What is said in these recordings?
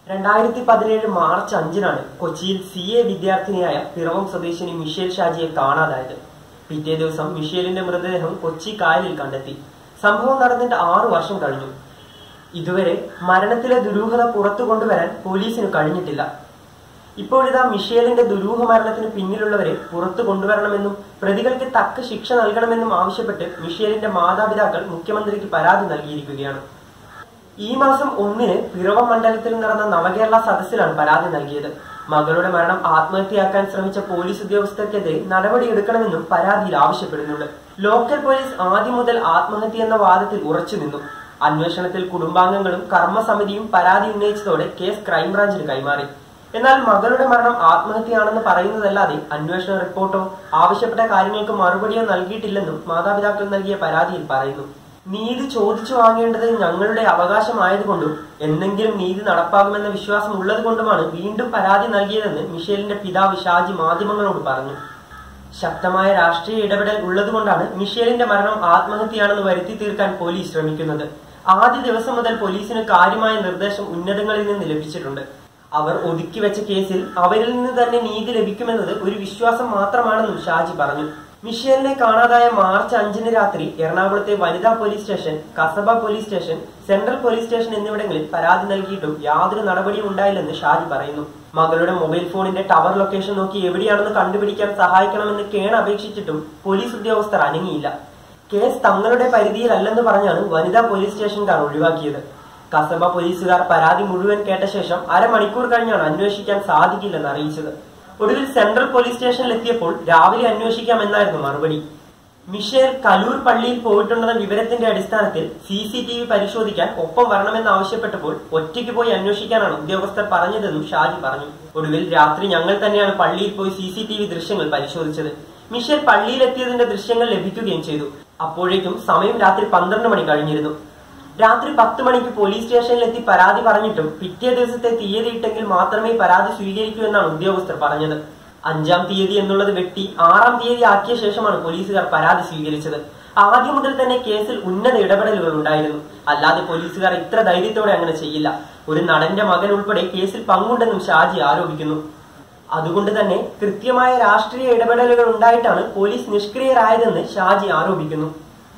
രണ്ടായിരത്തി പതിനേഴ് മാർച്ച് അഞ്ചിനാണ് കൊച്ചിയിൽ സി എ വിദ്യാർത്ഥിനിയായ പിറവം സ്വദേശിനി മിഷേൽ ഷാജിയെ കാണാതായത് പിറ്റേ ദിവസം മിഷേലിന്റെ മൃതദേഹം കൊച്ചി കായലിൽ കണ്ടെത്തി സംഭവം നടന്നിട്ട് ആറു വർഷം കഴിഞ്ഞു ഇതുവരെ മരണത്തിലെ ദുരൂഹത പുറത്തു കൊണ്ടുവരാൻ പോലീസിന് കഴിഞ്ഞിട്ടില്ല ഇപ്പോഴിതാ മിഷേലിന്റെ ദുരൂഹ മരണത്തിന് പിന്നിലുള്ളവരെ പുറത്തു കൊണ്ടുവരണമെന്നും പ്രതികൾക്ക് തക്ക ശിക്ഷ നൽകണമെന്നും ആവശ്യപ്പെട്ട് മിഷേലിന്റെ മാതാപിതാക്കൾ മുഖ്യമന്ത്രിക്ക് പരാതി നൽകിയിരിക്കുകയാണ് ഈ മാസം ഒന്നിന് പിറവം മണ്ഡലത്തിൽ നടന്ന നവകേരള സദസ്സിലാണ് പരാതി നൽകിയത് മകളുടെ മരണം ആത്മഹത്യയാക്കാൻ ശ്രമിച്ച പോലീസ് ഉദ്യോഗസ്ഥർക്കെതിരെ നടപടിയെടുക്കണമെന്നും പരാതിയിൽ ആവശ്യപ്പെടുന്നുണ്ട് ലോക്കൽ പോലീസ് ആദ്യം മുതൽ ആത്മഹത്യ എന്ന വാദത്തിൽ ഉറച്ചു നിന്നു അന്വേഷണത്തിൽ കുടുംബാംഗങ്ങളും കർമ്മസമിതിയും പരാതി ഉന്നയിച്ചതോടെ കേസ് ക്രൈംബ്രാഞ്ചിന് കൈമാറി എന്നാൽ മകളുടെ മരണം ആത്മഹത്യയാണെന്ന് പറയുന്നതല്ലാതെ അന്വേഷണ റിപ്പോർട്ടോ ആവശ്യപ്പെട്ട കാര്യങ്ങൾക്ക് മറുപടിയോ നൽകിയിട്ടില്ലെന്നും മാതാപിതാക്കൾ നൽകിയ പരാതിയിൽ പറയുന്നു നീതി ചോദിച്ചു വാങ്ങേണ്ടത് ഞങ്ങളുടെ അവകാശമായതുകൊണ്ടും എന്തെങ്കിലും നീതി നടപ്പാകുമെന്ന വിശ്വാസം ഉള്ളതുകൊണ്ടുമാണ് വീണ്ടും പരാതി നൽകിയതെന്ന് മിഷേലിന്റെ പിതാവ് ഷാജി മാധ്യമങ്ങളോട് പറഞ്ഞു ശക്തമായ രാഷ്ട്രീയ ഇടപെടൽ ഉള്ളതുകൊണ്ടാണ് മിഷേലിന്റെ മരണം ആത്മഹത്യയാണെന്ന് വരുത്തി തീർക്കാൻ പോലീസ് ശ്രമിക്കുന്നത് ആദ്യ ദിവസം മുതൽ പോലീസിന് കാര്യമായ നിർദ്ദേശം ഉന്നതങ്ങളിൽ നിന്ന് ലഭിച്ചിട്ടുണ്ട് അവർ ഒതുക്കി വെച്ച കേസിൽ അവരിൽ നിന്ന് തന്നെ നീതി ലഭിക്കുമെന്നത് ഒരു വിശ്വാസം മാത്രമാണെന്നും ഷാജി പറഞ്ഞു മിഷേലിനെ കാണാതായ മാർച്ച് അഞ്ചിന് രാത്രി എറണാകുളത്തെ വനിതാ police station Kasaba police station central police station എന്നിവിടങ്ങളിൽ പരാതി നൽകിയിട്ടും യാതൊരു നടപടിയും ഉണ്ടായില്ലെന്ന് ഷാജി പറയുന്നു മകളുടെ മൊബൈൽ ഫോണിന്റെ ടവർ ലൊക്കേഷൻ നോക്കി എവിടെയാണെന്ന് കണ്ടുപിടിക്കാൻ സഹായിക്കണമെന്ന് കേൺ അപേക്ഷിച്ചിട്ടും പോലീസ് ഉദ്യോഗസ്ഥർ അനങ്ങിയില്ല കേസ് തങ്ങളുടെ പരിധിയിലല്ലെന്ന് പറഞ്ഞാണ് വനിതാ പോലീസ് സ്റ്റേഷൻകാർ ഒഴിവാക്കിയത് കസബ പോലീസുകാർ പരാതി മുഴുവൻ കേട്ട ശേഷം അരമണിക്കൂർ കഴിഞ്ഞാണ് അന്വേഷിക്കാൻ സാധിക്കില്ലെന്ന് അറിയിച്ചത് ഒടുവിൽ സെൻട്രൽ പോലീസ് സ്റ്റേഷനിൽ എത്തിയപ്പോൾ രാവിലെ അന്വേഷിക്കാമെന്നായിരുന്നു മറുപടി മിഷേൽ കലൂർ പള്ളിയിൽ പോയിട്ടുണ്ടെന്ന വിവരത്തിന്റെ അടിസ്ഥാനത്തിൽ സി സി ടി വി പരിശോധിക്കാൻ ഒപ്പം വരണമെന്ന് ആവശ്യപ്പെട്ടപ്പോൾ ഒറ്റയ്ക്ക് പോയി അന്വേഷിക്കാനാണ് ഉദ്യോഗസ്ഥർ പറഞ്ഞതെന്നും ഷാജി പറഞ്ഞു ഒടുവിൽ രാത്രി ഞങ്ങൾ തന്നെയാണ് പള്ളിയിൽ പോയി സി സി ടി വി ദൃശ്യങ്ങൾ പരിശോധിച്ചത് മിഷേൽ പള്ളിയിലെത്തിയതിന്റെ ദൃശ്യങ്ങൾ ലഭിക്കുകയും ചെയ്തു അപ്പോഴേക്കും സമയം രാത്രി പന്ത്രണ്ട് മണി കഴിഞ്ഞിരുന്നു രാത്രി പത്ത് മണിക്ക് പോലീസ് സ്റ്റേഷനിലെത്തി പരാതി പറഞ്ഞിട്ടും പിറ്റേ ദിവസത്തെ തീയതി ഇട്ടെങ്കിൽ മാത്രമേ പരാതി സ്വീകരിക്കൂ എന്നാണ് ഉദ്യോഗസ്ഥർ പറഞ്ഞത് അഞ്ചാം തീയതി എന്നുള്ളത് വെട്ടി ആറാം തീയതി ആക്കിയ ശേഷമാണ് പോലീസുകാർ പരാതി സ്വീകരിച്ചത് ആദ്യം മുതൽ തന്നെ കേസിൽ ഉന്നത ഇടപെടലുകൾ ഉണ്ടായിരുന്നു അല്ലാതെ പോലീസുകാർ ഇത്ര ധൈര്യത്തോടെ അങ്ങനെ ചെയ്യില്ല ഒരു നടന്റെ മകൻ ഉൾപ്പെടെ കേസിൽ പങ്കുണ്ടെന്നും ഷാജി ആരോപിക്കുന്നു അതുകൊണ്ട് തന്നെ കൃത്യമായ രാഷ്ട്രീയ ഇടപെടലുകൾ ഉണ്ടായിട്ടാണ് പോലീസ് നിഷ്ക്രിയരായതെന്ന് ഷാജി ആരോപിക്കുന്നു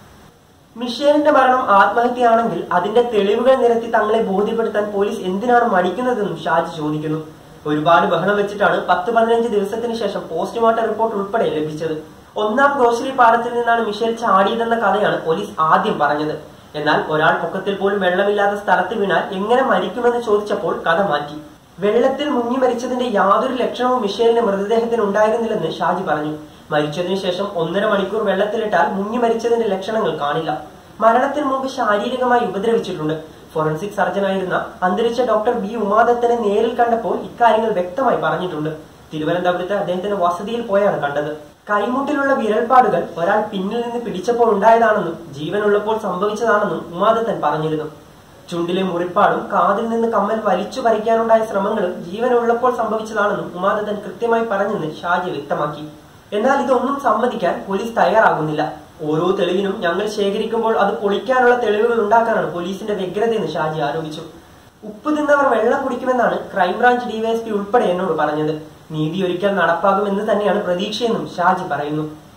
മിഷേലിന്റെ മരണം ആത്മഹത്യയാണെങ്കിൽ അതിന്റെ തെളിവുകൾ നിരത്തി തങ്ങളെ ബോധ്യപ്പെടുത്താൻ പോലീസ് എന്തിനാണ് മടിക്കുന്നതെന്നും ഷാജി ചോദിക്കുന്നു ഒരുപാട് ബഹളം വെച്ചിട്ടാണ് പത്ത് പതിനഞ്ച് ദിവസത്തിന് ശേഷം പോസ്റ്റ്മോർട്ടം റിപ്പോർട്ട് ഉൾപ്പെടെ ലഭിച്ചത് ഒന്നാം ഗ്രോസറി പാടത്തിൽ നിന്നാണ് മിഷേൽ ചാടിയതെന്ന കഥയാണ് പോലീസ് ആദ്യം പറഞ്ഞത് എന്നാൽ ഒരാൾ പൊക്കത്തിൽ പോലും വെള്ളമില്ലാത്ത സ്ഥലത്ത് വീണാൽ എങ്ങനെ മരിക്കുമെന്ന് ചോദിച്ചപ്പോൾ കഥ മാറ്റി വെള്ളത്തിൽ മുങ്ങി മരിച്ചതിന്റെ യാതൊരു ലക്ഷണവും മിഷേലിന്റെ മൃതദേഹത്തിന് ഉണ്ടായിരുന്നില്ലെന്ന് ഷാജി പറഞ്ഞു മരിച്ചതിനു ശേഷം ഒന്നര മണിക്കൂർ വെള്ളത്തിലിട്ടാൽ മുങ്ങി മരിച്ചതിന്റെ ലക്ഷണങ്ങൾ കാണില്ല മരണത്തിന് മുമ്പ് ശാരീരികമായി ഉപദ്രവിച്ചിട്ടുണ്ട് ഫോറൻസിക് സർജനായിരുന്ന അന്തരിച്ച ഡോക്ടർ ബി ഉമാദത്തനെ നേരിൽ കണ്ടപ്പോൾ ഇക്കാര്യങ്ങൾ വ്യക്തമായി പറഞ്ഞിട്ടുണ്ട് തിരുവനന്തപുരത്ത് അദ്ദേഹത്തിന്റെ വസതിയിൽ പോയാണ് കണ്ടത് കൈമുട്ടിലുള്ള വിരൽപ്പാടുകൾ ഒരാൾ പിന്നിൽ നിന്ന് പിടിച്ചപ്പോൾ ഉണ്ടായതാണെന്നും ജീവനുള്ളപ്പോൾ സംഭവിച്ചതാണെന്നും ഉമാദത്തൻ പറഞ്ഞിരുന്നു ചുണ്ടിലെ മുറിപ്പാടും കാതിൽ നിന്ന് കമ്മൽ വലിച്ചു പറിക്കാനുണ്ടായ ശ്രമങ്ങളും ജീവനുള്ളപ്പോൾ സംഭവിച്ചതാണെന്നും ഉമാദത്തൻ കൃത്യമായി പറഞ്ഞെന്ന് ഷാജി വ്യക്തമാക്കി എന്നാൽ ഇതൊന്നും സമ്മതിക്കാൻ പോലീസ് തയ്യാറാകുന്നില്ല ഓരോ തെളിവിനും ഞങ്ങൾ ശേഖരിക്കുമ്പോൾ അത് പൊളിക്കാനുള്ള തെളിവുകൾ ഉണ്ടാക്കാനാണ് പോലീസിന്റെ വ്യഗ്രതയെന്ന് ഷാജി ആരോപിച്ചു ഉപ്പ് തിന്നവർ വെള്ളം കുടിക്കുമെന്നാണ് ക്രൈംബ്രാഞ്ച് ഡിവൈഎസ്പി ഉൾപ്പെടെ എന്നോട് പറഞ്ഞത് നീതി ഒരിക്കൽ നടപ്പാകുമെന്ന് തന്നെയാണ് പ്രതീക്ഷയെന്നും ഷാജി പറയുന്നു